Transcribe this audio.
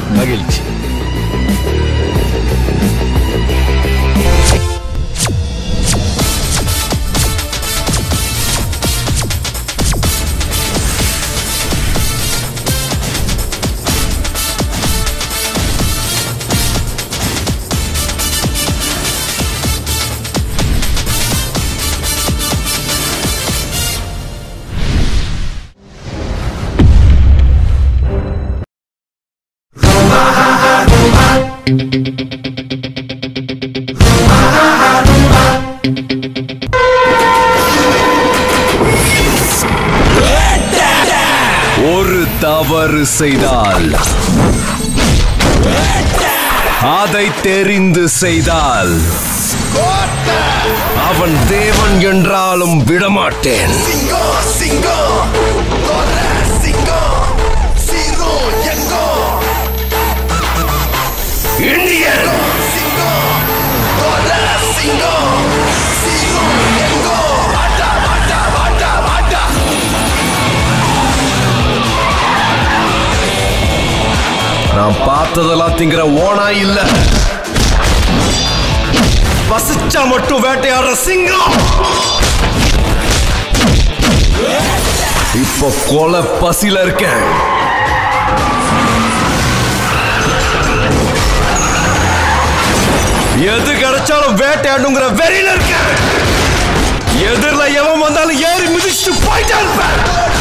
மகிழ்ச்சி ஒரு தவறு செய்தால் அதை தெரிந்து செய்தால் அவன் தேவன் என்றாலும் விடமாட்டேன் சிங்கம் சிங்கம் கொல்ல சிங்கம் சீரும் எங்கோ இந்தியன் சிங்கம் கொல்ல சிங்கம் சீரும் எங்கோ வாட்டா வாட்டா வாட்டா வாட்டா நான் பார்த்ததெல்லாம் திங்கிற ஓனா இல்ல பசிச்சா மட்டும் வேட்டையாடுற சிங்கம் இப்போ கொலை பசில இருக்கேன் எது கிடைச்சாலும் வேட்டையாடுங்கிற வெறியில இருக்கேன் எதிரில் எவன் வந்தாலும் ஏறி மிதிச்சுட்டு போயிட்டே இருப்பேன்